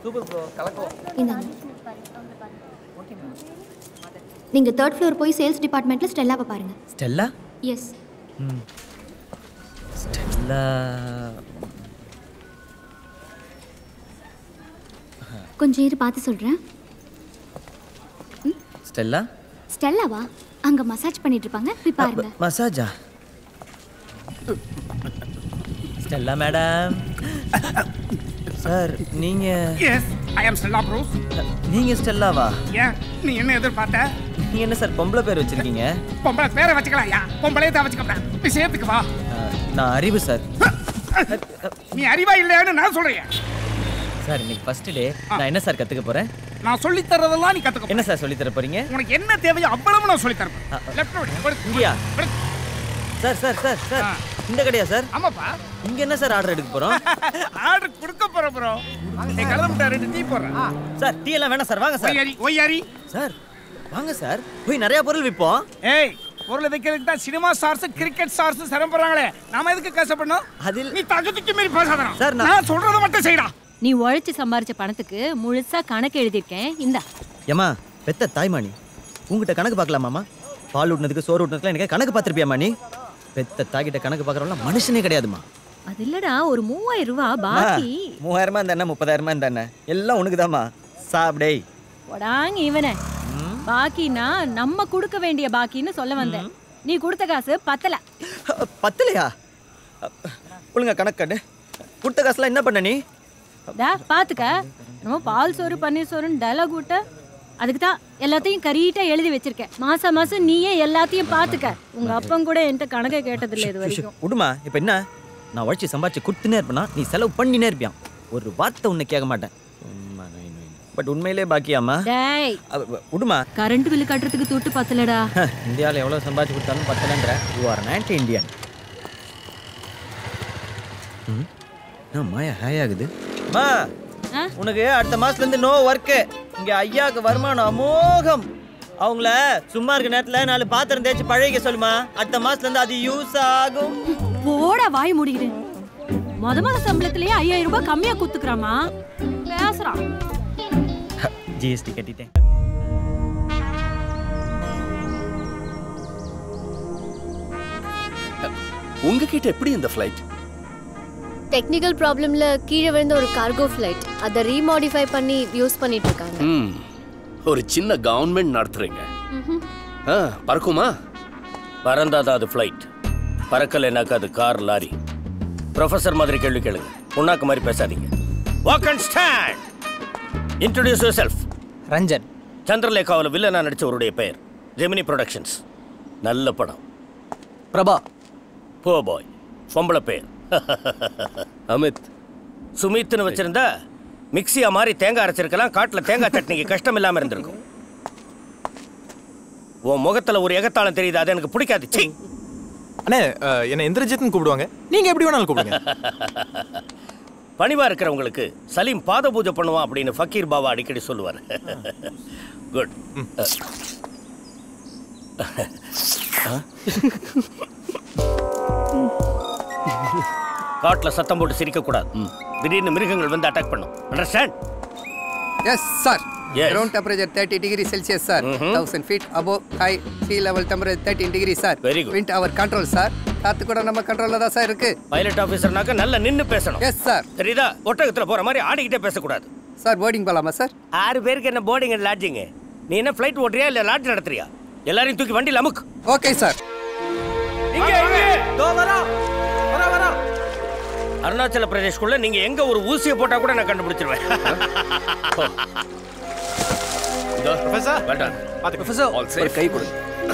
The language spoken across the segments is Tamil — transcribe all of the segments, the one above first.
சூப்பர் ப்ரோ கலக்கம் இந்தாங்க நீங்க தேர்ட் ஃப்ளோர் போய் சேல்ஸ் டிபார்ட்மெண்ட்ல ஸ்டெல்லாவை பாருங்க ஸ்டெல்லா எஸ் ம் ஸ்டெல்லா கொஞ்சம் இரு பார்த்து சொல்றேன் ஸ்டெல்லா ஸ்டெல்லாவா அங்க மசாஜ் பண்ணிட்டு இருப்பாங்க போய் பாருங்க மசாஜா ஸ்டெல்லா மேடம் சார் நீங்க yes I am Stella Bruce நீங்க ஸ்டெல்லாவா ஏன் நீ என்ன எதிர்பார்த்த நீங்க என்ன சார் பொம்பளை பேர் வச்சிருக்கீங்க பொம்பளை பேரை வச்சுக்கலாம் யா பொம்பளையே தான் வச்சுக்கப்படா விஷயத்துக்கு வா அஹ், நான் அறிவு சார் நீ அறிவா இல்லையான்னு நான் சொல்றேன் சார் இன்னைக்கு ஃபர்ஸ்ட் டே நான் என்ன சார் கத்துக்க போறேன் நான் சொல்லி தரதெல்லாம் நீ கத்துக்க என்ன சார் சொல்லி தர போறீங்க உனக்கு என்ன தேவையோ அவ்வளவு நான் சொல்லி தரேன் லெஃப்ட் இங்கயா சார் சார் சார் சார் இந்த கடையா சார் ஆமாப்பா இங்க என்ன சார் ஆர்டர் எடுக்க போறோம் ஆர்டர் கொடுக்க போற ப்ரோ நீ கலந்து முட்டை ரெண்டு டீ போடுறேன் சார் டீ எல்லாம் வேணாம் சார் வாங்க சார் ஒய்யாரி ஒய்யாரி சார் வாங்க சார் போய் நிறைய பொருள் விற்போம் ஏய் பொருளை வைக்கிறதுக்கு தான் சினிமா ஸ்டார்ஸ் கிரிக்கெட் ஸ்டார்ஸ் சிரமப்படுறாங்களே நாம எதுக்கு கஷ்டப்படணும் அதில் நீ தகுதிக்கு மீறி பேசாதடா சார், நான்- நான் சொல்றத மட்டும் செய்யடா நீ உழைச்சு சம்பாரிச்ச பணத்துக்கு முழுசா கணக்கு எழுதியிருக்கேன் இந்தா ஏமா பெத்த தாய்மானி உங்ககிட்ட கணக்கு பார்க்கலாமாமா பால் ஊட்டினதுக்கு சோறு ஊட்டினதுக்குலாம் எனக்கு கணக்கு பார்த்துருப்பியாமா நீ பெத்த தாய்கிட்ட கணக்கு பார்க்குறவங்களாம் மனுஷனே கிடையாதுமா அது இல்லடா ஒரு மூவாயிரம் ரூபாய் பாக்கி மூவாயிரமா இந்த என்ன முப்பதாயிரமா இந்த என்ன எல்லாம் உனக்குதாம்மா சாப்பிடே போடாங்க இவனே பாக்கினா நம்ம கொடுக்க வேண்டிய பாக்கின்னு சொல்ல வந்தேன் நீ கொடுத்த காசு பத்தல பத்தலையா ஒழுங்கா கணக்கு காட்டு கொடுத்த காசுலாம் என்ன பண்ண நீ டா பாத்துக்க நம்ம பால் சோறு பன்னீர் சோறுன்னு டைலாக் விட்ட அதுக்கு தான் எல்லாத்தையும் கரீட்டா எழுதி வச்சிருக்கேன் மாசம் மாசம் நீயே எல்லாத்தையும் பாத்துக்க உங்க அப்பன் கூட என்கிட்ட கணக்கை கேட்டதில்லை இது வரைக்கும் விடுமா இப்போ என்ன நான் உழைச்சி சம்பாரிச்சு கொடுத்துனே இருப்பேனா நீ செலவு பண்ணினே இருப்பியான் ஒரு வார்த்தை உன்னை கேட்க மாட்டேன் பட் உண்மையிலே பாக்கியாமா டேய் அவ- விடுமா கரண்ட் பில்லு கட்டுறதுக்கு துட்டு பத்தலடா இந்தியாவில் எவ்வளோ சம்பாதிச்சு கொடுத்தாலும் பத்தலன்ற யூ ஆர் ஆன்டி இந்தியன் ம் என்ன மாயா ஹாய் ஆகுது மா ஆ? உனக்கு அடுத்த மாசத்துலேருந்து நோ ஒர்க்கு இங்கே ஐயாவுக்கு வருமானம் அமோகம் அவங்கள சும்மா இருக்க நேரத்தில் நாலு பாத்திரம் தேய்ச்சி பழகிக்க சொல்லுமா அடுத்த மாசத்துலேருந்து அது யூஸ் ஆகும் போடா வாய் மூடிக்கிடு முத மாத சம்பளத்திலேயே ஐயாயிரம் ரூபாய் கம்மியா குத்துக்கிறாமா பேசுறான் ஜிஎஸ்டி கட்டிட்டேன் உங்ககிட்ட எப்படி இந்த ஃப்ளைட் டெக்னிக்கல் ப்ராப்ளம்ல கீழே விழுந்த ஒரு கார்கோ ஃப்ளைட் அதை ரீமாடிஃபை பண்ணி யூஸ் பண்ணிட்டு இருக்காங்க ம் ஒரு சின்ன கவர்மெண்ட் நடத்துறீங்க ஆ பறக்குமா பறந்தாதான் அது ஃப்ளைட் பறக்கலைனாக்கா அது கார் லாரி ப்ரொஃபசர் மாதிரி கேள்வி கேளுங்க புண்ணாக்கு மாதிரி பேசாதீங்க walk and stand introduce yourself Ranjan சந்திரலேகாவில் வில்லனா நடிச்சவருடைய பெயர் ஜெமினி ப்ரொடக்ஷன்ஸ் நல்ல படம் பிரபா போ பாய் பொம்பளை பெயர் அமித் சுமித்னு வச்சிருந்தா மிக்சியா மாதிரி தேங்காய் அரைச்சிருக்கலாம் காட்டில் தேங்காய் சட்னிக்கு கஷ்டம் இல்லாமல் இருந்திருக்கும் உன் முகத்துல ஒரு எகத்தாளம் தெரியுது அது எனக்கு பிடிக்காது சீ அண்ணே அஹ், என்னை இந்திரஜித்னு கூப்பிடுவாங்க நீங்க எப்படி வேணாலும் கூப்பிடுங்க பணிவா இருக்கிறவங்களுக்கு சலீம் பாத பூஜை பண்ணுவான் அப்படின்னு ஃபக்கீர் பாபா அடிக்கடி சொல்லுவார் குட் காட்டுல சத்தம் போட்டு சிரிக்க கூடாது திடீர்னு மிருகங்கள் வந்து அட்டாக் பண்ணும் understand yes sir Yes. ground temperature 30 degree celsius sir 1000 feet above high sea level temperature 13 degree sir Very good. wind our control sir காத்து கூட நம்ம கண்ட்ரோல்ல தான் சார் இருக்கு பைலட் ஆஃபீஸர்னாக்க நல்லா நின்னு பேசணும் எஸ் சார் தெரியுதா ஒட்டகத்துல போற மாதிரி ஆடிக்கிட்டே பேசக்கூடாது சார் போர்டிங் போலாமா சார் ஆறு பேருக்கு என்ன போர்டிங் அண்ட் லாட்ஜிங் நீ என்ன ஃப்ளைட் ஓட்டுறியா இல்ல லாட்ஜ் நடத்துறியா எல்லாரையும் தூக்கி வண்டியில் அமுக்கு ஓகே சார் அருணாச்சல பிரதேஷ்குள்ள நீங்க எங்க ஒரு ஊசியை போட்டா கூட நான் கண்டுபிடிச்சிருவேன் இதோ, வேண்டாம். ஒரு கை கொடு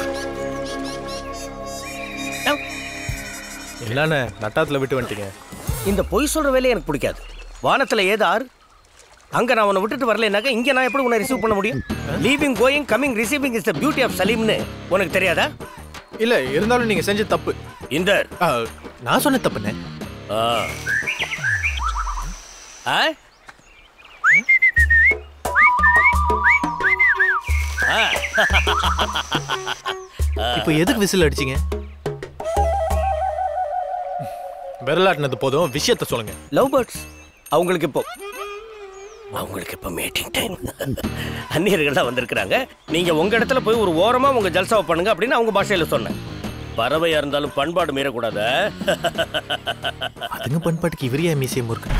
என்னண்ணே நட்டாத்துல விட்டு வந்துட்டீங்க இந்த பொய் சொல்ற வேலையை எனக்கு பிடிக்காது வானத்துல ஏது ஆறு அங்க நான் உன்னை விட்டுட்டு வரலைனாக்கா இங்க நான் எப்படி உன்னை ரிசீவ் பண்ண முடியும் leaving going coming receiving is the beauty of சலீம்னு உனக்கு தெரியாதா இல்ல இருந்தாலும் நீங்க செஞ்ச தப்பு இந்த அஹ், நான் சொன்ன தப்புண்ணே ஆ. ஆ? ஆ. இப்போ எதுக்கு விசில் அடிச்சீங்க விரலாட்டினது போதும் விஷயத்த சொல்லுங்க லவ் பேர்ட்ஸ் அவங்களுக்கு இப்போ அவங்களுக்கு இப்ப மீட்டிங் டைம் அந்நியர்கள்லாம் வந்திருக்கிறாங்க நீங்க உங்க இடத்துல போய் ஒரு ஓரமா உங்க ஜல்சாவை பண்ணுங்க அப்படின்னு அவங்க பாஷையில சொன்னேன் பறவையா இருந்தாலும் பண்பாடு மீறக்கூடாது அதுங்க பண்பாட்டுக்கு இவரையா மியூசியம் இருக்கு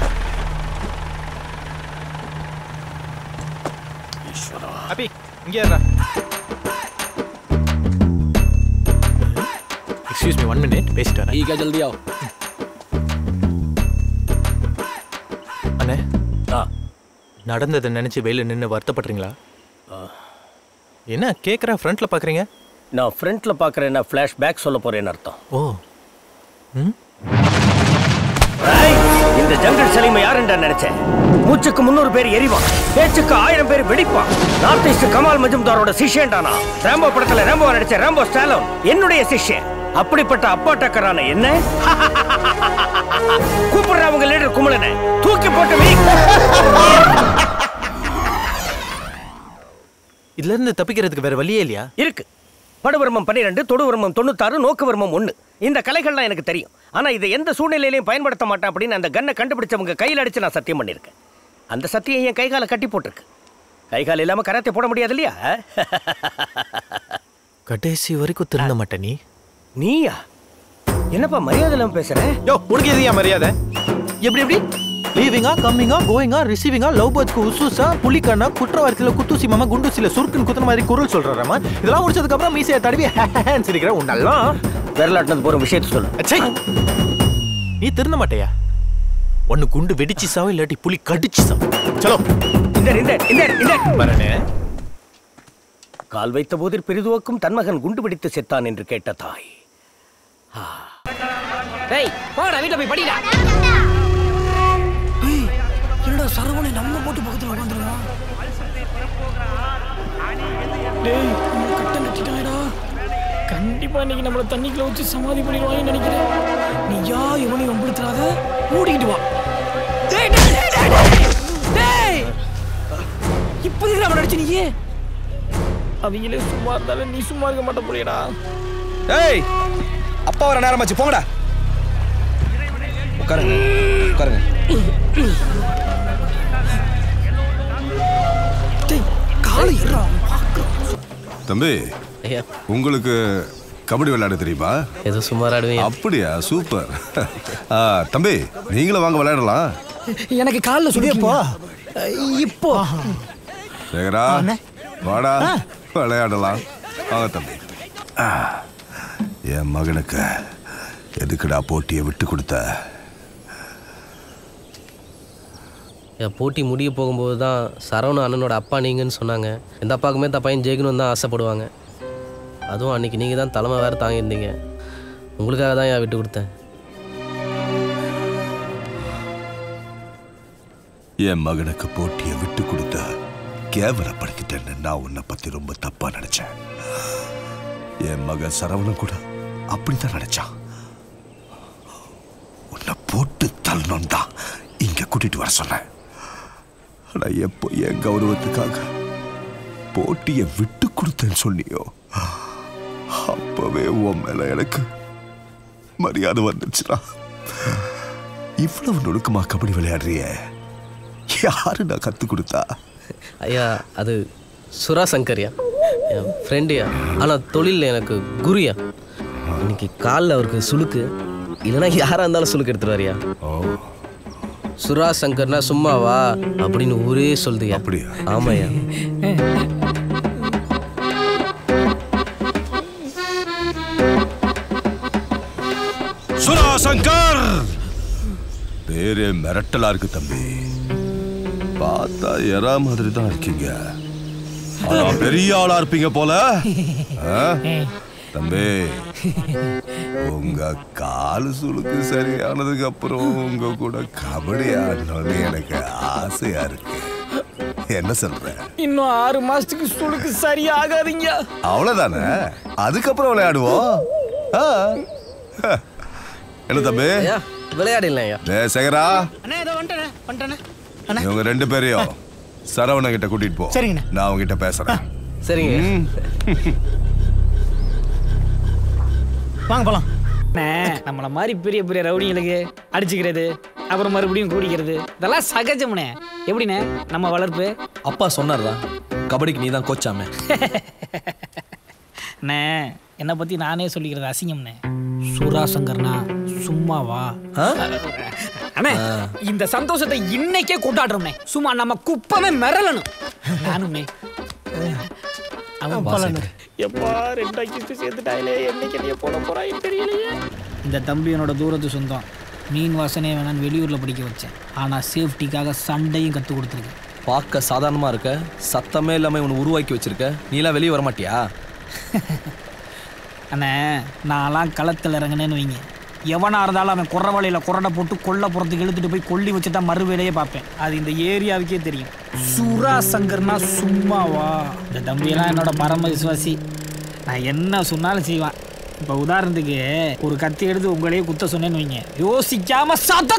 அபி இங்கே ஏறா எக்ஸ்கியூஸ் மீ ஒன் மினிட் பேசிட்டு வரேன் ठीक है जल्दी आओ அண்ணே ஆ நடந்ததை நினைச்சு வெயில நின்று வருத்தப்படுறீங்களா என்ன கேட்குறேன் ஃப்ரண்ட்ல பார்க்குறீங்க நான் ஃப்ரண்ட்ல பாக்குறேன்னா ஃபிளாஷ் பேக் சொல்ல போறேன்னு அர்த்தம் ஓ ம் ஏய், இந்த ஜங்கல் சலீமை யாருண்டா நினைச்சேன் மூச்சுக்கு முன்னூறு பேர் எரிவான் பேச்சுக்கு ஆயிரம் பேர் வெடிப்பான் நார்த் ஈஸ்ட் கமால் மஜும்தாரோட சிஷ்யன்டானா ரேம்போ படத்துல ரேம்போ நடிச்ச ரேம்போ ஸ்டாலோன் என்னுடைய சிஷ்யன் அப்படிப்பட்ட அப்பா டக்கரான என்ன கூப்பிடுற அவங்க லீடர் குமலனை தூக்கி போட்டு வை. இதுல இருந்து தப்பிக்கிறதுக்கு வேற வழியே இல்லையா இருக்கு படுவர்மம் பன்னிரெண்டு தொடுவர்மம் தொண்ணூத்தாறு நோக்குவர்மம் ஒண்ணு இந்த கலைகள்லாம் எனக்கு தெரியும் ஆனா இதை எந்த சூழ்நிலையிலையும் பயன்படுத்த மாட்டேன் அப்படின்னு அந்த கன்னை கண்டுபிடிச்சவங்க கையில் அடிச்சு நான் சத்தியம் பண்ணியிருக்கேன் அந்த சத்தியம் என் கைகால கட்டி போட்டிருக்கு கைகால் இல்லாம கராத்தே போட முடியாது இல்லையா கடைசி வரைக்கும் திருந்த மாட்டேன் நீ நீயா என்னப்பா மரியாதை இல்லாம பேசுற யோ உனக்கு எது ஏன் மரியாதை எப்படி எப்படி லீவிங்கா கம்மிங்கா கோயிங்கா ரிசீவிங்கா லவ் பேர்ட்ஸ்க்கு உசுசா புலிக்கண்ணா குற்றவாளியில் குத்தூசி மாமா குண்டூசியில சுருக்குன்னு குத்துன மாதிரி குரல் சொல்றாராமா இதெல்லாம் முடிச்சதுக்கு அப்புறம் மீசையை தடவி ஹேன்னு சிரிக்கிற உன்னெல்லாம் விரலாட்டினது போற விஷயத்த சொல்லு அச்சை நீ திருந்த மாட்டேயா ஒன்னு குண்டு வெடிச்சு சாவு இல்லாட்டி புலி கடிச்சு சாவு சலோ இந்த இந்த இந்த இந்த வரனே கால் வைத்த போதில் பெரிதுவக்கும் தன் மகன் குண்டு பிடித்து செத்தான் என்று கேட்ட தாய் டேய் போடா வீட்ல போய் படிடா என்னடா சரவணை நம்ம போட்டு பக்கத்துல உட்காந்துருக்கான் டேய் நம்ம கட்டம் கட்டிட்டாடா கண்டிப்பா இன்னைக்கு நம்மள தண்ணிக்குள்ள வச்சு சமாதி பண்ணிடுவாங்கன்னு நினைக்கிறேன் நீ யா இவனையும் வம்பிடுத்துறாத மூடிக்கிட்டு வா டேய் டேய் டேய் டேய் டேய் டேய் இப்போதைக்கு அவன் அடிச்சு நீயே அவங்களே சும்மா இருந்தாலும் நீ சும்மா இருக்க மாட்ட புரியடா ஏய் அப்பா வர நேரமாச்சு போங்கடா உட்காருங்க உட்காருங்க டேய் காலை இருடா தம்பி ஐயா உங்களுக்கு கபடி விளையாட தெரியுமா ஏதோ சுமார் ஆடுவேன் அப்படியா சூப்பர் ஆ, தம்பி நீங்களும் வாங்க விளையாடலாம் எனக்கு காலில் சுடியப்போ இப்போ சேகரா வாடா விளையாடலாம் வாங்க தம்பி ஆ, என் மகனுக்கு எதுக்குடா போட்டியை விட்டு கொடுத்த என் போட்டி முடிய போகும்போது தான் சரவண அண்ணனோட அப்பா நீங்கன்னு சொன்னாங்க எந்த அப்பாவுக்குமே தான் பையன் ஜெயிக்கணும்னு தான் ஆசைப்படுவாங்க அதுவும் அன்னைக்கு நீங்கள் தான் தலைமை வேறு தாங்கியிருந்தீங்க உங்களுக்காக தான் என் விட்டு கொடுத்தேன் என் மகனுக்கு போட்டியை விட்டு கொடுத்த கேவலப்படுத்திட்டேன்னு நான் உன்னை பத்தி ரொம்ப தப்பா நினைச்சேன் என் மகன் சரவணன் கூட அப்படித்தான் நினைச்சான் உன்னை போட்டு தள்ளணும் தான் இங்க கூட்டிட்டு வர சொன்னேன் ஆனா எப்போ என் கௌரவத்துக்காக போட்டியை விட்டு கொடுத்தேன்னு சொன்னியோ அப்பவே உன் மேல எனக்கு மரியாதை வந்துச்சுடா இவ்வளவு நுணுக்கமா கபடி விளையாடுறிய யாரு நான் கத்து கொடுத்தா ஐயா அது சுரா சங்கர்யா என் ஃப்ரெண்டுயா ஆனால் தொழிலில் எனக்கு குருயா இன்னைக்கு காலில் அவருக்கு சுளுக்கு இல்லைன்னா யாராக இருந்தாலும் சுளுக்கு எடுத்துருவாரியா சுரா சங்கர்னா சும்மாவா அப்படின்னு ஊரே சொல்லுதுயா அப்படியா ஆமாய்யா சுரா சங்கர் பேரே மிரட்டலா இருக்கு தம்பி பார்த்தா எறா மாதிரி தான் இருக்கீங்க ஆனா பெரிய ஆளா இருப்பீங்க போல ஆ? தம்பி உங்க காலு சுளுக்கு சரியானதுக்கு அப்புறம் உங்க கூட கபடி ஆடணும்னு எனக்கு ஆசையா இருக்கு என்ன சொல்ற இன்னும் ஆறு மாசத்துக்கு சுளுக்கு சரியாகாதீங்க அவ்வளவுதானே அதுக்கப்புறம் விளையாடுவோம் ஆ. என்ன தம்பி ஐயா விளையாடிடலாம் ஐயா டேய் சேகரா அண்ணா ஏதோ வந்துட்டேனே வந்துட்டேனே அண்ணா இவங்க ரெண்டு பேரையும் சரவணன் கிட்ட கூட்டிட்டு போ சரிங்கண்ணே. நான் அவங்க கிட்ட பேசுறேன் சரிங்க ம். வாங்க போலாம் அண்ணே நம்மள மாதிரி பெரிய பெரிய ரவுடிங்களுக்கு அடிச்சுக்கிறது அப்புறம் மறுபடியும் கூடிக்கிறது இதெல்லாம் சகஜம்ண்ணே எப்படிண்ணே நம்ம வளர்ப்பு அப்பா சொன்னார்தான் கபடிக்கு நீ தான் கோச்சாமே அண்ணே என்னை பற்றி நானே சொல்லிக்கிறது அசிங்கம்ண்ணே சூரா சங்கர்னா சும்மாவா அண்ணே இந்த சந்தோஷத்தை இன்னைக்கே கொண்டாடுறோம்ண்ணே சும்மா நம்ம குப்பமே மிரளணும் நானும்ண்ணே அவன் பாலண்ணே. எப்பா ரெண்டா கிஸ்து சேர்த்துட்டாயிலே என்னைக்கு நீ போட போறாய் தெரியலையே இந்த தம்பி என்னோட தூரத்து சொந்தம் மீன் வாசனையே வேணான்னு வெளியூரில் படிக்க வச்சேன் ஆனால் சேஃப்டிக்காக சண்டையும் கற்றுக் கொடுத்துருக்கேன் பார்க்க சாதாரணமா இருக்க சத்தமே இல்லாம இவனை உருவாக்கி வச்சிருக்க நீலாம் வெளியே வர மாட்டியா அண்ணே நான்லாம் களத்தில் இறங்கினேன்னு வைங்க எவனாக இருந்தாலும் அவன் குறவலையில் குரடை போட்டு கொல்ல புறத்துக்கு இழுத்துட்டு போய் கொல்லி வச்சு தான் மறு வேலையே பார்ப்பேன் அது இந்த ஏரியாவுக்கே தெரியும் சுரா சங்கர்னா சும்மாவா இந்த தம்பியெல்லாம் என்னோட பரம விசுவாசி நான் என்ன சொன்னாலும் செய்வான் இப்போ உதாரணத்துக்கு ஒரு கத்தி எடுத்து உங்களையே குத்த சொன்னேன்னு வைங்க யோசிக்காம சாத்த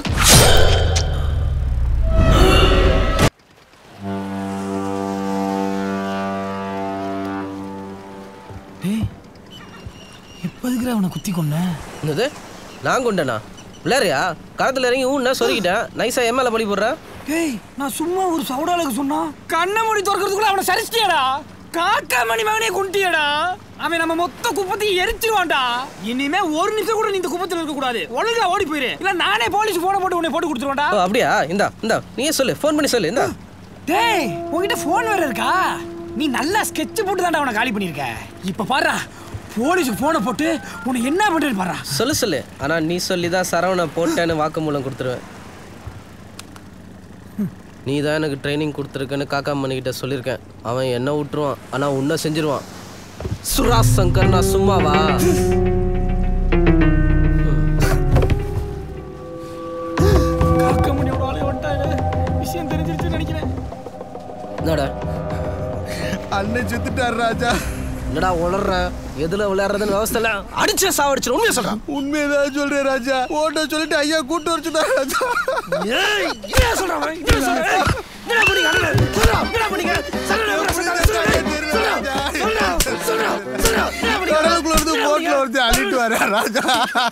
டேய் எப்போ இருக்கிற அவனை குத்தி கொண்டேன் என்னது நான் கொண்டேனா விளையாறியா களத்தில் இறங்கி ஊன்னா சொல்லிக்கிட்டேன் நைஸாக எம்எல்ஏ படி போடுறேன் டேய் நான் சும்மா ஒரு சவுடாலுக்கு சொன்னா கண்ணை மூடி திறக்கிறதுக்குள்ள அவனை சரிச்சிட்டியாடா காக்கா மணி மகனே குண்டியடா அவன் நம்ம மொத்த குப்பத்தையும் எரிச்சிருவான்டா இனிமே ஒரு நிமிஷம் கூட நீ இந்த குப்பத்தில் இருக்க கூடாது ஒழுங்கா ஓடி போயிரு இல்ல நானே போலீஸ் போன போட்டு உன்னை போட்டு கொடுத்துருவான்டா ஓ அப்படியா இந்தா இந்தா நீயே சொல்லு ஃபோன் பண்ணி சொல்லு இந்தா டேய் உன்கிட்ட ஃபோன் வேற இருக்கா நீ நல்லா ஸ்கெட்ச் போட்டு தான்டா அவனை காலி பண்ணிருக்க இப்ப பாருடா போலீஸுக்கு போனை போட்டு உன்னை என்ன பண்றது பாருடா சொல்லு சொல்லு ஆனால் நீ சொல்லி தான் சரவணை போட்டேன்னு வாக்குமூலம் கொடுத்துருவேன் நீ தான் எனக்கு ட்ரைனிங் கொடுத்துருக்கேன்னு காக்கா மணிக்கிட்ட சொல்லியிருக்கேன் அவன் என்ன விட்டுருவான் ஆனால் உன்னை செஞ்சிருவான் சுரா சங்கர் நான் சும்மாவா காக்க மணியோட ஆளே வந்துட்டாரு விஷயம் தெரிஞ்சிருச்சுன்னு நினைக்கிறேன் என்னடா அண்ணன் செத்துட்டார் ராஜா என்னடா உளர்ற எதுல விளையாடுறதுன்னு விவசாய இல்லை அடிச்சே சாவடிச்சிடும் உண்மையை சொல்றான் உண்மையதான் சொல்றேன் ராஜா ஓட்ட சொல்லிட்டு ஐயா கூட்டு வச்சுட்டார் ராஜா ஏய் என்ன சொல்றான் அவன்? என்ன சொல்றான்? ஏய், என்னடா பண்ணீங்க அண்ணன்? சொல்றா, என்னடா பண்ணீங்க? சொல்லுடா, சொல்லுடா, சொல்லுடா, சொல்லுடா, சொல்லுடா, சொல்லுடா, சொல்லுடா, என்ன பண்ணீங்க? கடலுக்குள்ள இருந்து போட்ல வந்து அள்ளிட்டு வர ராஜா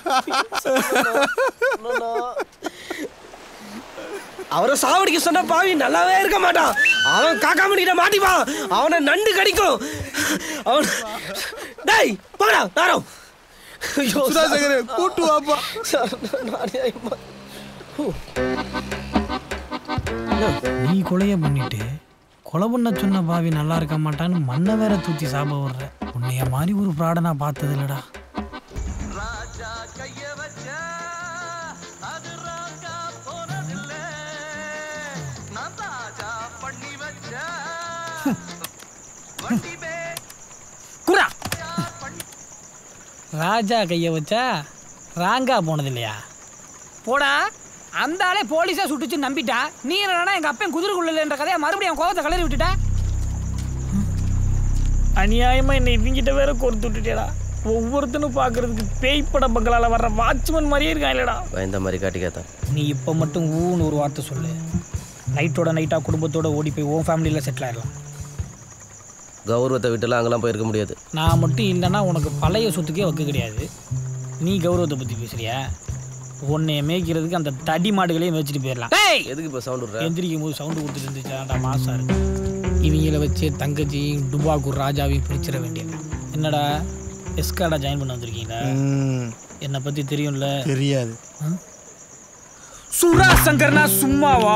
அவரை சாவடிக்க சொன்ன பாவி நல்லாவே இருக்க மாட்டான் அவன் காக்கா மணிக்கிட்ட மாட்டிப்பான் அவனை நண்டு கடிக்கும் அவன் டேய் போடா தாரம் ஐயோ சுதாசேகரே, கூட்டு வாப்பா. நீ கொலைய பண்ணிட்டு கொலை பண்ண சொன்ன பாவி நல்லா இருக்க மாட்டான்னு மண்ணை வேற தூத்தி சாப வர்ற உன்னைய மாதிரி ஒரு ப்ராட நான் பார்த்தது இல்லடா குரா ராஜா கைய வச்சா ராங்கா போனது இல்லையா போடா அந்த ஆளே போலீஸா சுட்டுச்சு நம்பிட்டா நீ என்னடா எங்க அப்பன் குதிரைக்குள்ள கதையை மறுபடியும் அவன் கோவத்தை கலரி விட்டுட்ட அநியாயமா என்னை இவங்கிட்ட வேற கொடுத்து விட்டுட்டேடா ஒவ்வொருத்தனும் பார்க்கறதுக்கு பேய் பட பங்களால வர்ற வாட்ச்மேன் மாதிரியே இருக்கான் இல்லடா பயந்த மாதிரி காட்டிக்காதான் நீ இப்போ மட்டும் ஊன்னு ஒரு வார்த்தை சொல்லு நைட்டோட நைட்டாக குடும்பத்தோட ஓடி போய் உன் ஃபேமிலியில் செட்டில் ஆயிடலாம் கௌரவத்தை விட்டுலாம் அங்கெல்லாம் போயிருக்க முடியாது நான் மட்டும் இல்லைன்னா உனக்கு பழைய சொத்துக்கே வைக்க கிடையாது நீ கௌரவத்தை பற்றி பேசுறியா உன்னைய மேய்க்கிறதுக்கு அந்த தடி மாடுகளையும் மேய்ச்சிட்டு போயிடலாம் எதுக்கு இப்போ சவுண்ட் விடுற எந்திரிக்கும் போது சவுண்டு கொடுத்துட்டு இருந்துச்சாண்டா மாசா இருக்கு இவங்கள வச்சு தங்கச்சியும் டுபாக்கூர் ராஜாவையும் பிரிச்சிட வேண்டியது என்னடா எஸ்காடா ஜாயின் பண்ண வந்திருக்கீங்களா என்னை பற்றி தெரியும்ல தெரியாது சுரா சங்கர்னா சும்மாவா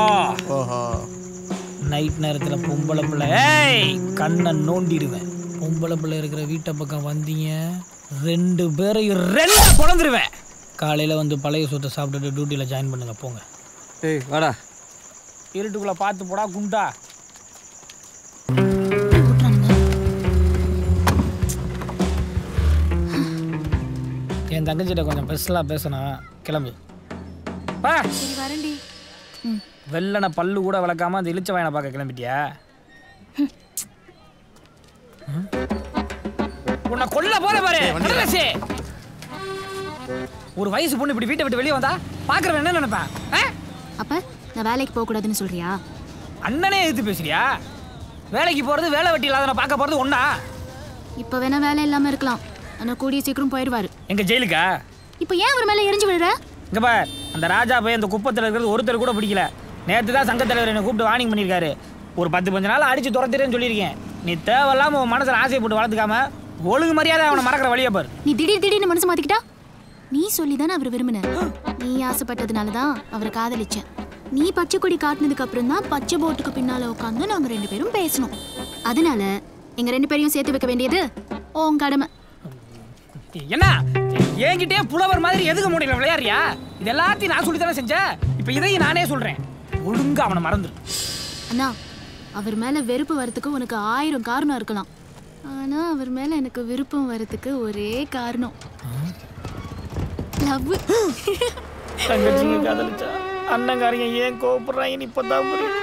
நைட் நேரத்தில் பொம்பளை பிள்ளை ஏய் கண்ணை நோண்டிடுவேன் பொம்பளை பிள்ளை இருக்கிற வீட்டை பக்கம் வந்தீங்க ரெண்டு பேரையும் ரெண்டு குழந்துருவேன் காலையில் வந்து பழைய சொத்தை சாப்பிட்டுட்டு டியூட்டியில் ஜாயின் பண்ணுங்க போங்க ஏய் வாடா இருட்டுக்குள்ளே பார்த்து போடா குண்டா என் தங்கச்சிட்ட கொஞ்சம் பெருசலாக பேசணும் கிளம்பு வா சரி வரேன்டி வெள்ளனை பல்லு கூட விளக்காம அந்த இளிச்ச வாயனை பார்க்க கிளம்பிட்டியா ம்? உன்னை கொல்ல போற பாரு கடலசி. ஒரு வயசு பொண்ணு இப்படி வீட்டை விட்டு வெளியே வந்தா பாக்குறவன் என்ன நினைப்பேன் ஆ? அப்ப நான் வேலைக்கு போக கூடாதுன்னு சொல்றியா அண்ணனே எதிர்த்து பேசுறியா வேலைக்கு போறது வேலை வெட்டி இல்லாத பார்க்க போறது ஒண்ணா இப்ப வேணா வேலை இல்லாம இருக்கலாம் ஆனா கூடிய சீக்கிரம் போயிடுவாரு எங்க ஜெயிலுக்கா இப்ப ஏன் அவர் மேல எரிஞ்சு விழுற இங்க பார் அந்த ராஜா போய் அந்த குப்பத்தில் இருக்கிறது ஒருத்தர் கூட பிடிக்கல நேற்று தான் சங்கத் தலைவர் என்னை கூப்பிட்டு வார்னிங் பண்ணியிருக்காரு ஒரு பத்து பஞ்ச நாள் அடிச்சு துரத்துறேன்னு சொல்லியிருக்கேன் நீ தேவையில்லாம உன் மனசில் ஆசையை போட்டு வளர்த்துக்காம ஒழுங்கு மரியாதை அவனை மறக்கிற வழியை பாரு நீ திடீர் திடீர்னு மனசு மாத்திக்கிட்டா நீ சொல்லி தானே அவர் விரும்பின நீ ஆசைப்பட்டதுனால தான் அவரை காதலிச்சேன் நீ பச்சை கொடி காட்டினதுக்கு அப்புறம் தான் பச்சை போட்டுக்கு பின்னால உட்காந்து நாங்க ரெண்டு பேரும் பேசணும் அதனால எங்க ரெண்டு பேரையும் சேர்த்து வைக்க வேண்டியது உன் கடமை என்ன என்கிட்டயே புலவர் மாதிரி எதுக்கு முடியல விளையாடுறியா இது எல்லாத்தையும் நான் சொல்லி தானே செஞ்சேன் இப்போ இதையும் நானே சொல்றேன் ஒழுங்கா அவனை மறந்துரு அண்ணா அவர் மேல வெறுப்பு வரதுக்கு உனக்கு ஆயிரம் காரணம் இருக்கலாம் ஆனா அவர் மேல எனக்கு விருப்பம் வரதுக்கு ஒரே காரணம் லவ் தங்கச்சிங்க காதலிச்சா அண்ணங்காரங்க ஏன் கோபப்படுறாங்கன்னு இப்பதான் புரியுது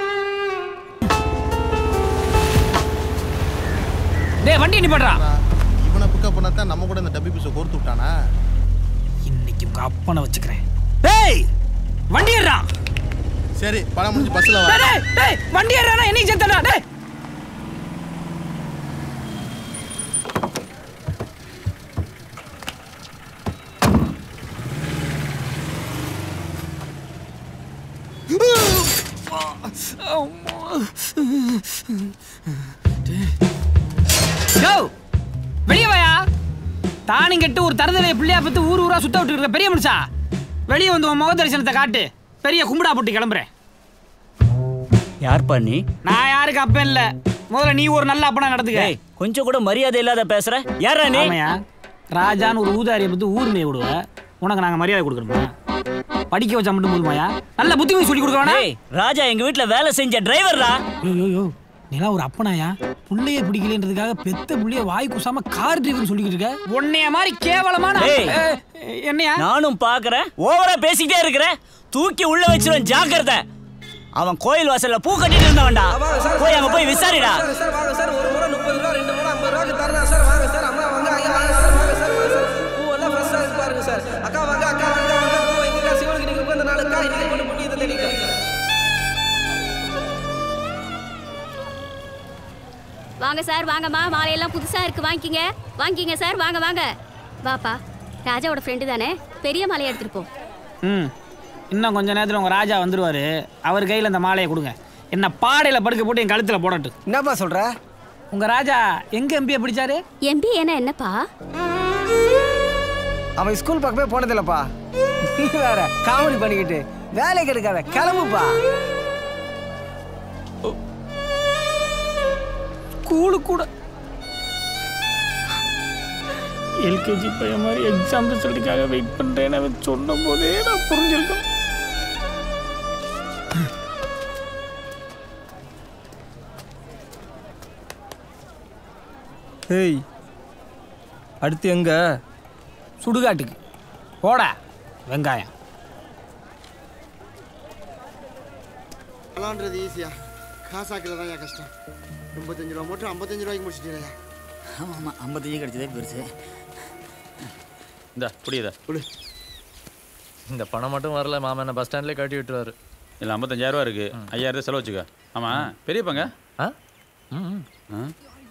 டேய் வண்டி நிப்பாட்றா இவனை பிக்கப் பண்ணா தான் நம்ம கூட இந்த டப்பி பீஸை கோர்த்து விட்டானா இன்னைக்கு உங்க அப்பனை வச்சுக்கிறேன் டேய் வண்டி ஏறா சரி படம் முடிஞ்சு பஸ்ல வா டேய் டேய், டேய் வண்டி ஏறானா என்னைக்கு செத்தடா டேய் யோ வெளியே வாயா தானும் கெட்டு ஒரு தருதலையை பிள்ளையா பத்து ஊர் ஊரா சுத்த விட்டு இருக்க பெரிய மனுஷா வெளியே வந்து உன் முக தரிசனத்தை காட்டு பெரிய கும்பிடா போட்டு கிளம்புறேன் யார் பண்ணி நான் யாருக்கு அப்பன் இல்ல முதல்ல நீ ஒரு நல்ல அப்பனா நடந்துக்க கொஞ்சம் கூட மரியாதை இல்லாத பேசுற யாரா நீ ஆமையா ராஜான்னு ஒரு ஊதாரியை பத்தி ஊர் மேய விடுவ உனக்கு நாங்க மரியாதை கொடுக்கணுமா படிக்க வச்சா மட்டும் போதுமாயா நல்ல புத்திமதி சொல்லி கொடுக்க வேணா டேய், ராஜா எங்க வீட்ல வேலை செஞ்ச டிரைவர்ரா யோ யோ நீலாம் ஒரு அப்பனாயா புள்ளைய பிடிக்கலன்றதுக்காக பெத்த புள்ளைய வாய் குசாம கார் டிரைவர் சொல்லிக்கிட்டு இருக்க உன்னைய மாதிரி கேவலமான டேய். ஏ, என்னையா நானும் பாக்குறேன் ஓவரா பேசிக்கிட்டே இருக்கிற தூக்கி உள்ள வச்சிருவேன் ஜாக்கிரதை அவன் கோயில் வாசல்ல பூ கட்டிட்டு இருந்தவன்டா போய் அங்க போய் விசாரிடா சார் வாங்க சார் ஒரு முறை முப்பது ரூபா ரெண்டு முறை ஐம்பது ரூபாய்க்கு தரேன் சார் வாங்க சார் அம்மா வாங்க ஐயா வாங்க சார் வாங்க சார் வாங்க சார் பூவெல்லாம் ஃப்ரெஷ்ஷாக இருக்கு பாருங்க சார் அக்கா வாங்க அக்கா வாங்க வாங்க பூ வைங்க சிவனுக்கு நீங்கள் உட்காந்து நாளுக்கா இன்னைக்கு கொண்டு போட்டு இதை தேடிக்க வாங்க சார் வாங்கம்மா மாலையெல்லாம் புதுசா இருக்கு வாங்கிக்கிங்க வாங்கிக்கிங்க சார் வாங்க வாங்க வாப்பா ராஜாவோட ஃப்ரெண்டு தானே பெரிய மாலையை எடுத்துட்டு போ ம் இன்னும் கொஞ்ச நேரத்தில் உங்க ராஜா வந்துருவாரு அவர் கையில் அந்த மாலையை கொடுங்க என்ன பாடையில படுக்க போட்டு என் கழுத்துல போடட்டும் என்னப்பா சொல்ற உங்க ராஜா எங்க எம்பியை பிடிச்சாரு எம்பி என்ன என்னப்பா அவன் ஸ்கூல் பக்கமே போனதில்லப்பா நீ வேற காமெடி பண்ணிக்கிட்டு வேலைக்கு எடுக்காத கிளம்புப்பா ஸ்கூலு கூட எல்கேஜி பையன் மாதிரி எக்ஸாம் ரிசல்ட்டுக்காக வெயிட் பண்றேன்னு அவன் சொன்ன போதே நான் புரிஞ்சிருக்கேன் ஏய் அடுத்து எங்க சுடுகாட்டுக்கு போடா வெங்காயம் விளாண்டுறது ஈஸியா காசாக்கில் தான் கஷ்டம் எண்பத்தஞ்சு ரூபா மட்டும் ஐம்பத்தஞ்சு ரூபாய்க்கு முடிச்சிட்டீங்களா ஆமா ஆமா ஐம்பத்தஞ்சு கிடைச்சதே பெருசு இந்த புரியுதா இந்த பணம் மட்டும் வரல மாமா என்ன பஸ் ஸ்டாண்ட்லேயே கட்டி விட்டுருவாரு இல்லை ஐம்பத்தஞ்சாயிரம் ரூபா இருக்கு ஐயாயிரம் செலவு வச்சுக்க ஆமாம் பெரியப்பாங்க ஆ ஆ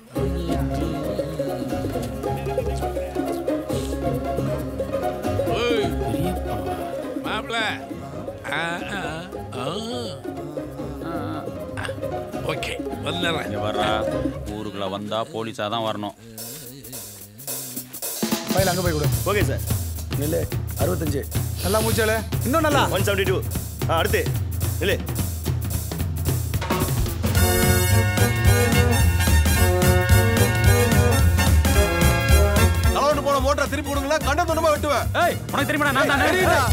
மாப்பிள ஓகே வந்துடுறேன் இங்கே வர்றா ஊருக்குள்ள வந்தா போலீஸாக தான் வரணும் ஃபைல் அங்கே போய் கொடு ஓகே சார் நில்லு அறுபத்தஞ்சு நல்லா மூச்சாலே இன்னும் நல்லா ஒன் செவன்டி டூ ஆ அடுத்து இல்லை அளவுட்டு போன மோட்டரை திருப்பி விடுங்களா கண்டம் தொண்டமா வெட்டுவேன் ஏய் உனக்கு தெரியுமா நான் தானே தெரியுதா?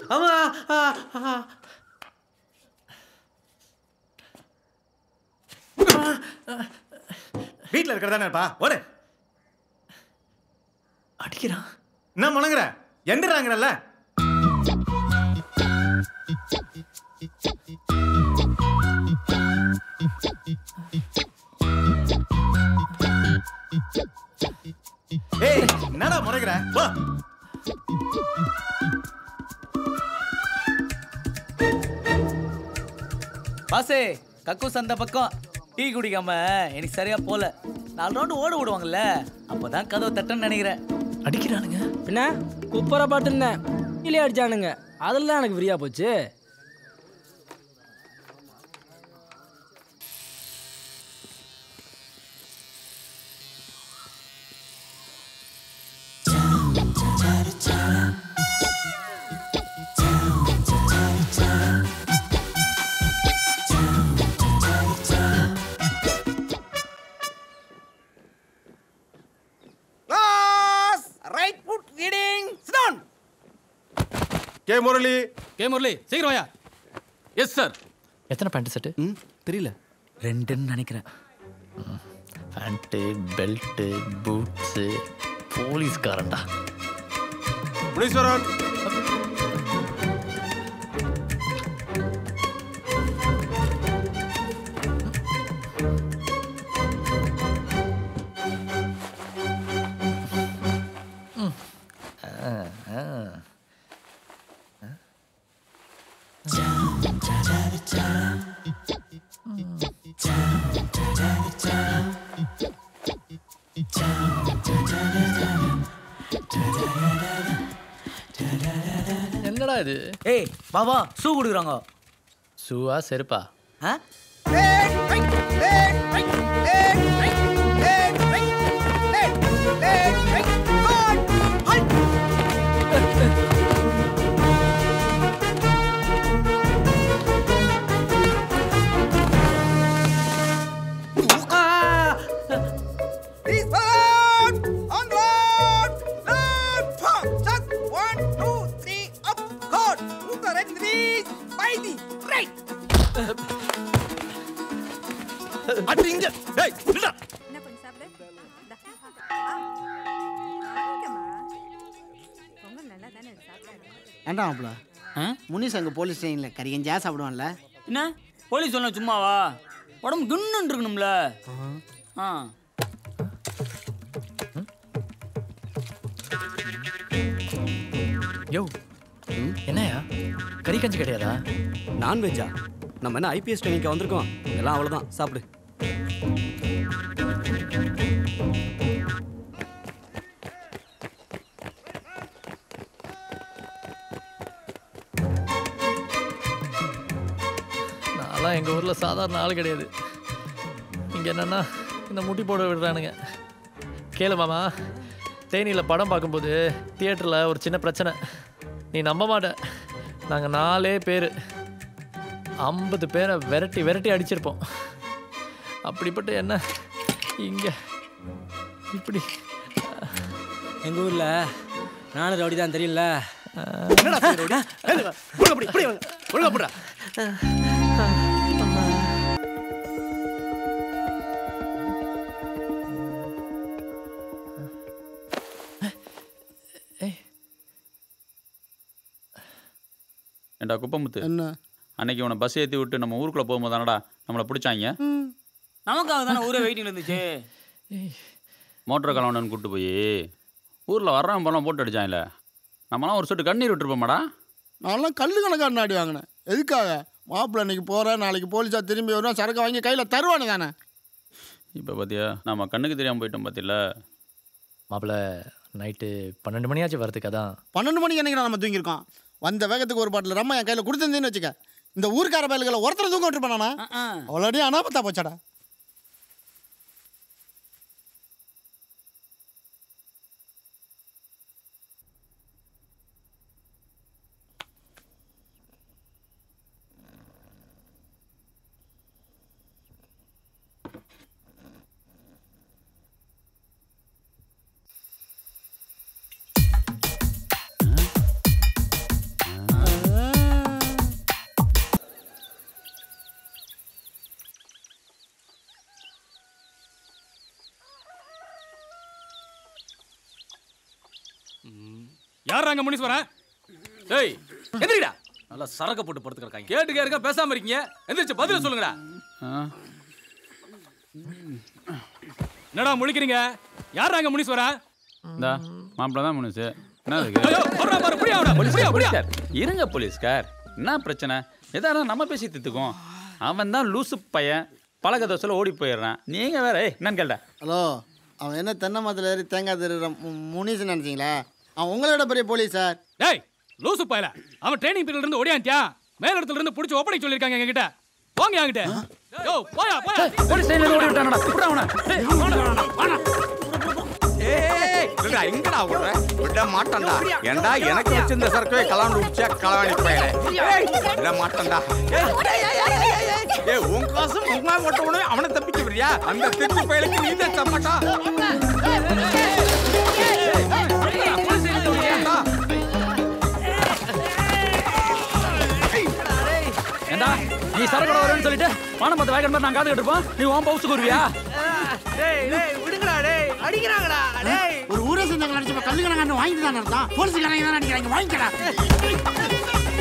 ஆமா ஆ, ஆ. வீட்டில் இருக்கிறதானேப்பா ஓடு அடிக்கிறான் என்ன முணங்குற எந்திராங்கிறல்ல ஏய் என்னடா முறைக்கிற வா பாசே கக்கூஸ் அந்த பக்கம் டீ குடிக்காம எனக்கு சரியா போல நாலு ரவுண்டு ஓட விடுவாங்கல்ல அப்பதான் கதவை தட்டன்னு நினைக்கிறேன் அடிக்கிறானுங்க பின்ன குப்பரை பாட்டுன்னேன் கீழே அடிச்சானுங்க அதில் தான் எனக்கு ஃப்ரீயா போச்சு Class, right foot reading, sit down. K Murali K Murali சீக்கிரம் வாயா எஸ் சார் எத்தனை பேண்ட் செட்டு ம் தெரியல ரெண்டுன்னு நினைக்கிறேன் பேண்ட்டு பெல்ட்டு பூட்ஸு போலீஸ்காரன்டா முனீஸ்வரன் ஆ ஆ என்னடா இது ஏய் பாபா ஷூ கொடுக்குறாங்க ஷூவா செருப்பா ஆ Please forward, on road, left forward, just one, two, three, up, court, move the right knees, by the right. அடி இங்க டேய் நில்லுடா ஏன்டா மாப்பிள முனிஸ் அங்கே போலீஸ் ஸ்டேஷனில் கறிகஞ்சா சாப்பிடுவான்ல என்ன போலீஸ் சொன்ன சும்மாவா உடம்பு குன்னு இருக்கணும்ல ஆ யோ என்னையா கறி கஞ்சி கிடையாதா நான்வெஜ்ஜா நம்ம என்ன ஐபிஎஸ் ட்ரைனிங்க்கு வந்திருக்கோம் எல்லாம் அவ்வளோதான் சாப்பிடு நான்லாம் எங்கள் ஊரில் சாதாரண ஆள் கிடையாது இங்கே என்னென்னா இந்த முட்டி போட விடுறானுங்க கேளு மாமா தேனியில் படம் பார்க்கும்போது தியேட்டரில் ஒரு சின்ன பிரச்சனை நீ நம்ப மாட்ட நாங்கள் நாலே பேர் ஐம்பது பேரை விரட்டி விரட்டி அடிச்சிருப்போம் அப்படிப்பட்ட என்ன இங்கே இப்படி எங்கள் ஊரில் நானும் ரவுடி தான் தெரியல என்னடா செய்ய ரவுடி? ஏய், ஒழுங்கா புடி, புடி, ஒழுங்கா புடிடா. ஏண்டா குப்பமுத்து என்ன அன்னைக்கு உன்னை பஸ் ஏற்றி விட்டு நம்ம ஊருக்குள்ள போகும்போது தானடா நம்மளை பிடிச்சாங்க நமக்காக தானே ஊரே வெயிட்டிங் இருந்துச்சு மோட்டர் கலவனன்னு கூப்பிட்டு போய் ஊரில் வர்றவன் போலாம் போட்டு அடிச்சாங்கல்ல நம்மலாம் ஒரு சொட்டு கண்ணீர் விட்டுருப்போமாடா நான்லாம் கல்லு கணக்கான அடி வாங்கினேன் எதுக்காக மாப்பிள்ளை இன்னைக்கு போகிறேன் நாளைக்கு போலீஸாக திரும்பி வருவான் சரக்கு வாங்கி கையில் தருவானு தானே இப்போ பார்த்தியா நம்ம கண்ணுக்கு தெரியாமல் போயிட்டோம் பார்த்தில மாப்பிள்ள நைட்டு பன்னெண்டு மணியாச்சும் வரதுக்கு அதான் பன்னெண்டு மணிக்கு என்னைக்கு நம்ம தூங்கியிருக்கோம் வந்த வேகத்துக்கு ஒரு பாட்டில் ரம்மா என் கையில் கொடுத்துருந்தேன்னு வச்சுக்க இந்த ஊர்க்கார பயல்களை ஒருத்தர் தூங்க விட்டுருப்பானா அவ்வளோடி அனாபத்தா போச்சாடா யார் அங்க முனீஸ்வரன் டேய் எந்திரிடா நல்லா சரக்கு போட்டு படுத்துக்கிறக்காங்க கேட்டுக்கே இருக்க பேசாம இருக்கீங்க எந்திரிச்சு பதில சொல்லுங்கடா என்னடா முழிக்கிறீங்க யார் அங்க முனீஸ்வரன் இந்தா மாப்பிள்ள தான் முனுசு என்ன இருக்கு ஐயோ, வர்றா பாரு, புடியா அவனை, போலீஸ் புடியா, புடியா. போலீஸ்கார் இருங்க போலீஸ்கார் என்ன பிரச்சனை எதா இருந்தாலும் நம்ம பேசி தித்துக்குவோம் அவன் தான் லூசு பையன் பழக்க தோசையில் ஓடி போயிடுறான் நீங்க வேற ஏய் என்னன்னு கேள்ட ஹலோ அவன் என்ன தென்னை மரத்தில் ஏறி தேங்காய் திருடுற முனிசு நினச்சிங்களா அவன் உங்களை விட பெரிய போலீஸ் சார் டேய் லூசு பயல அவன் ட்ரைனிங் பீரியட்ல இருந்து ஓடியாந்தியா மேல இடத்துல இருந்து புடிச்சு ஒப்படைக்க சொல்லிருக்காங்க எங்ககிட்ட போங்க என்கிட்ட யோ போயா போயா போலீஸ் ட்ரெயின்ல ஓடி விட்டானடா விட்றா அவனை இல்லடா எங்கடா விடுற விட மாட்டேன்டா ஏன்டா எனக்கு வச்சிருந்த சரக்கவே கலாண்டு விடுச்சா களவாணி பயலே விட மாட்டேன்டா ஏய் உன் காசு உங்க மட்டும் உடனே அவனை தப்பிக்க விடுறியா அந்த திருச்சி பயலுக்கு நீ தான் தப்பட்டா ஏண்டா நீ சரக்கு வரேன்னு சொல்லிட்டு வானம் பார்த்து வேகன் நான் காத்துக்கிட்டு இருப்போம் நீ உன் பவுசுக்கு வருவியா டேய் டேய் விடுங்கடா டேய் அடிக்கிறாங்கடா டேய் ஒரு ஊரை சேர்ந்தவங்க அடிச்சப்ப கல்லுக்கணக்கான வாங்கி தான் அர்த்தம் போலீஸ்காரங்க தான் அடிக்கிறாங்க வாங்கிக்கடா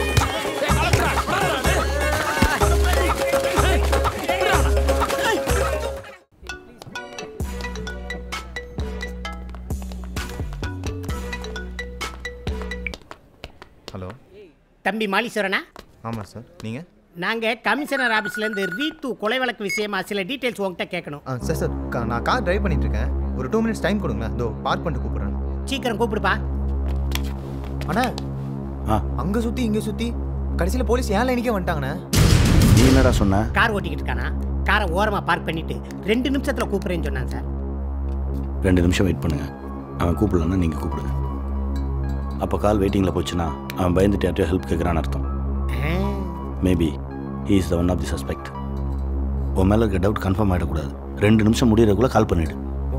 ஹலோ தம்பி மாலீஸ்வரனா ஆமாம் சார் நீங்கள் நாங்கள் கமிஷனர் ஆஃபீஸ்லேருந்து ரீத்து கொலை வழக்கு விஷயமா சில டீட்டெயில்ஸ் உங்ககிட்ட கேட்கணும் ஆ சார் சார் கா- நான் கார் டிரைவ் பண்ணிட்டு இருக்கேன் ஒரு டூ மினிட்ஸ் டைம் கொடுங்களேன் இதோ பார்க் பண்ணிட்டு கூப்பிட்றேன் சீக்கிரம் கூப்பிடுப்பா அண்ணா அங்கே சுற்றி இங்கே சுற்றி கடைசியில் போலீஸ் ஏன் லைனுக்கே வந்துட்டாங்கண்ணே நீ என்னடா சொன்ன கார் ஓட்டிக்கிட்டு இருக்கானா காரை ஓரமாக பார்க் பண்ணிட்டு ரெண்டு நிமிஷத்தில் கூப்பிட்றேன்னு சொன்னான் சார் ரெண்டு நிமிஷம் வெயிட் பண்ணுங்க அவன் கூப்பிடலன்னா நீங்கள் கூப்பிடுங்க அப்போ கால் வெயிட்டிங்கில் போச்சுன்னா அவன் பயந்துட்டு யார்ட்டையோ ஹெல்ப் கேட்குறான்னு அர்த்தம் maybe he is the one of the suspect உன் மேலே இருக்க டவுட் கன்ஃபார்ம் ஆகிடக்கூடாது ரெண்டு நிமிஷம் முடியறதுக்குள்ள கால் பண்ணிவிடு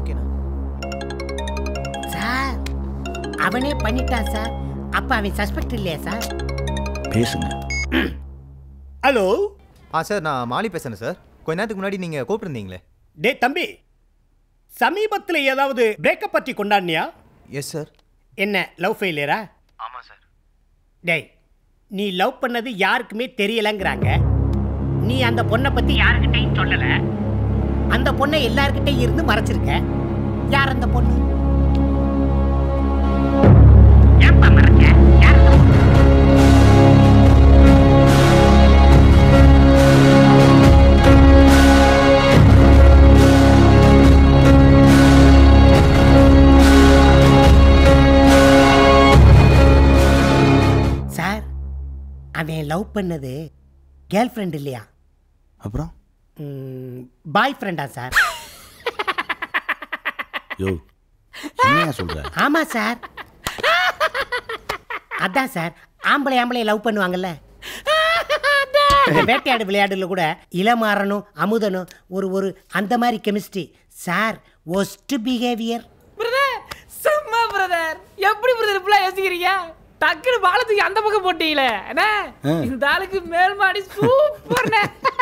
சார் அவனே பண்ணிட்டான் சார் அப்போ அவன் சஸ்பெக்ட் இல்லையா சார் பேசுங்க ஹலோ ஆ சார் நான் மாலி பேசுகிறேன் சார் கொஞ்ச நேரத்துக்கு முன்னாடி நீங்கள் கூப்பிட்டுருந்தீங்களே டே தம்பி சமீபத்தில் ஏதாவது பிரேக்கப் பற்றி கொண்டாடினியா எஸ் சார் என்ன லவ் ஃபெயிலியரா ஆமாம் சார் டேய் நீ லவ் பண்ணது யாருக்குமே தெரியலங்கிறாங்க நீ அந்த பொண்ணை பற்றி யாருக்கிட்டையும் சொல்லலை அந்த பொண்ணை எல்லார்கிட்டையும் இருந்து மறைச்சிருக்க யார் அந்த பொண்ணு ஏன்பா மறைச்ச? யார் அந்த பொண்ணு? சார் அவன் லவ் பண்ணது கேர்ள் ஃப்ரெண்ட் இல்லையா அப்புறம் பாய் ஃப்ரெண்டா சார் யோ என்னையா சொல்கிற ஆமா சார் அதான் சார் ஆம்பளை ஆம்பளை லவ் பண்ணுவாங்கல்ல இந்த வேட்டையாடு விளையாடுல கூட இளமாறனும் அமுதனும் ஒரு ஒரு அந்த மாதிரி chemistry sir worst behaviour brother செம்ம பிரதர் எப்படி பிரதர் இப்படிலாம் யோசிக்கிறீங்க டக்குனு பாலத்துக்கு அந்த பக்கம் போட்டீங்களே என்ன ஆ. இந்த ஆளுக்கு மேல் மாடி சூப்பர்ண்ணே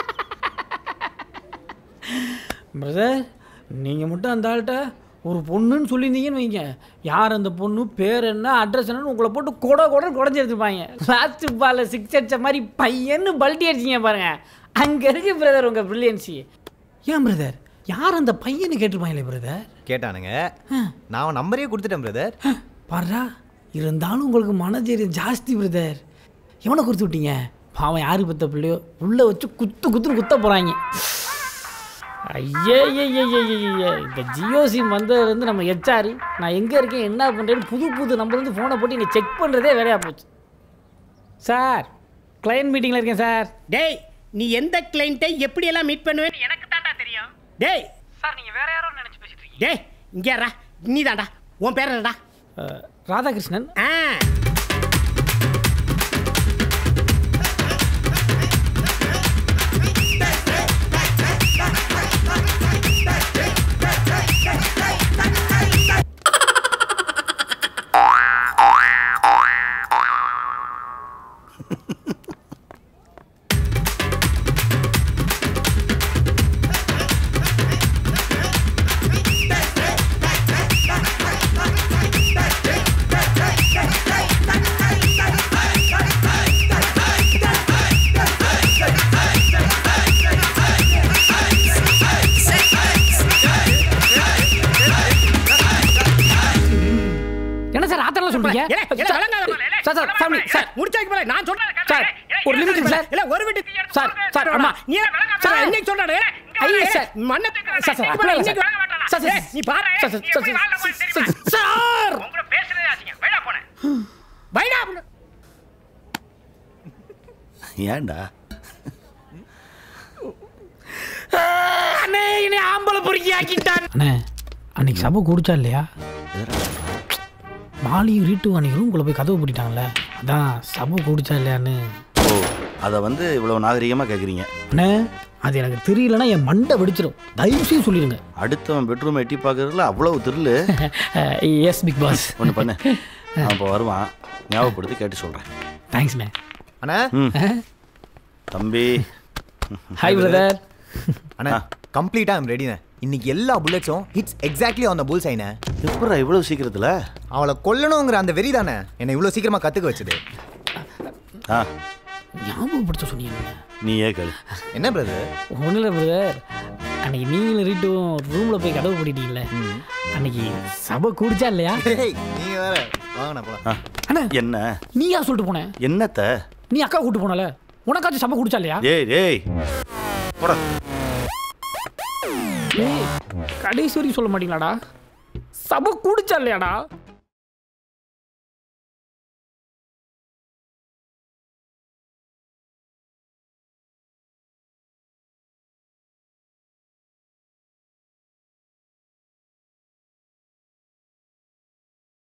பிரதர் நீங்கள் மட்டும் அந்த ஆள்கிட்ட ஒரு பொண்ணுன்னு சொல்லியிருந்தீங்கன்னு வைங்க யார் அந்த பொண்ணு பேர் என்ன அட்ரஸ் என்னன்னு உங்களை போட்டு கொட கொட குடஞ்சி எடுத்துப்பாங்க லாஸ்ட் பாலில் சிக்ஸ் அடிச்ச மாதிரி பையன்னு பல்ட்டி அடிச்சிங்க பாருங்க அங்கே இருக்கு பிரதர் உங்கள் ப்ரில்லியன்சி ஏன் பிரதர் யார் அந்த பையன்னு கேட்டிருப்பாங்களே பிரதர் கேட்டானுங்க நான் அவன் நம்பரே கொடுத்துட்டேன் பிரதர் பாருடா இருந்தாலும் உங்களுக்கு மனதைரியம் ஜாஸ்தி பிரதர் எவனை கொடுத்து விட்டீங்க பாவம் யாரு பத்த பிள்ளையோ உள்ளே வச்சு குத்து குத்துன்னு குத்த போகிறாங்க ஐயே இந்த ஜியோ சிம் வந்ததுலேருந்து நம்ம ஹெச்ஆர் நான் எங்கே இருக்கேன் என்ன பண்ணுறேன்னு புது புது நம்பர்லேருந்து ஃபோனை போட்டு நீ செக் பண்ணுறதே வேலையாக போச்சு சார் கிளையன்ட் மீட்டிங்கில் இருக்கேன் சார் டேய் நீ எந்த கிளைண்ட்டை எப்படியெல்லாம் மீட் பண்ணுவேன்னு எனக்கு தாண்டா தெரியும் டேய் சார் நீங்கள் வேற யாரோ நினச்சி பேசிட்டு டேய் இங்கே யாரா நீ தாண்டா உன் பேர் என்னடா ராதாகிருஷ்ணன் ஆ Hey! Sir sir family sir முடிச்சாக்கு மேல நான் சொல்றேன் சார் ஒரு லிமிட் இருக்கு சார் இல்ல ஒரு வீட்டு சார் சார் அம்மா நீ சார் இன்னைக்கு சொல்றானே ஐயே சார் மண்ண சார் சார் அப்படிலாம் இல்ல சார் சார் சார் நீ பாரு sir sir sir sir sir உங்க பேசுறதே ஆச்சுங்க வைடா போனே வைடா ஏன்டா அண்ணே என்னை ஆம்பளை பொறுக்கி ஆக்கிட்டான் அண்ணே அன்னைக்கு சபை குடிச்சா இல்லையா மாலியும் ரீட்டு அன்னைக்கு ரூம்குள்ளே போய் கதவு பூட்டிட்டாங்கல்ல அதான் சபை குடிச்சா இல்லையான்னு ஓ அதை வந்து இவ்வளோ நாகரிகமாக கேட்குறீங்க அண்ணே அது எனக்கு தெரியலன்னா என் மண்டை வெடிச்சிடும் தயவு செய்து சொல்லிடுங்க அடுத்தவன் பெட்ரூம் எட்டி பார்க்கறதுல அவ்வளவு திரில்லு எஸ் பிக் பாஸ் ஒன்று பண்ணு அவன் இப்போ வருவான் ஞாபகப்படுத்தி கேட்டு சொல்கிறேன் தேங்க்ஸ்ண்ணே அண்ணா ம் தம்பி ஹாய் பிரதர் அண்ணா கம்ப்ளீட்டா ஐம் ரெடிண்ணே இன்னைக்கு எல்லா புல்லட்ஸும் hits exactly on the bull சைனே எப்படா இவ்வளோ சீக்கிரத்தில் அவளை கொல்லணுங்கிற அந்த வெறி தானே என்னை இவ்வளோ சீக்கிரமா கத்துக்க வச்சது ஆ ஞாபகப்படுத்த சொன்னீங்க நீயே கேளு என்ன பிரதர் ஒன்றும் இல்லை பிரதர் அன்னைக்கு நீங்களும் ரீட்டும் ரூமில் போய் கதவு பூட்டிட்டீங்கல்ல அன்னைக்கு சபை குடிச்சா இல்லையா நீங்க வேற வாங்கண்ணா போலாம் அண்ணா என்ன நீயா சொல்லிட்டு போனேன் என்னத்த நீ அக்கா கூட்டு போனல உனக்காச்சும் சபை குடிச்சா இல்லையா ஏய் ஏய் போடா ஏய் கடைசி வரைக்கும் சொல்ல மாட்டீங்களாடா சபை குடிச்சா இல்லையாடா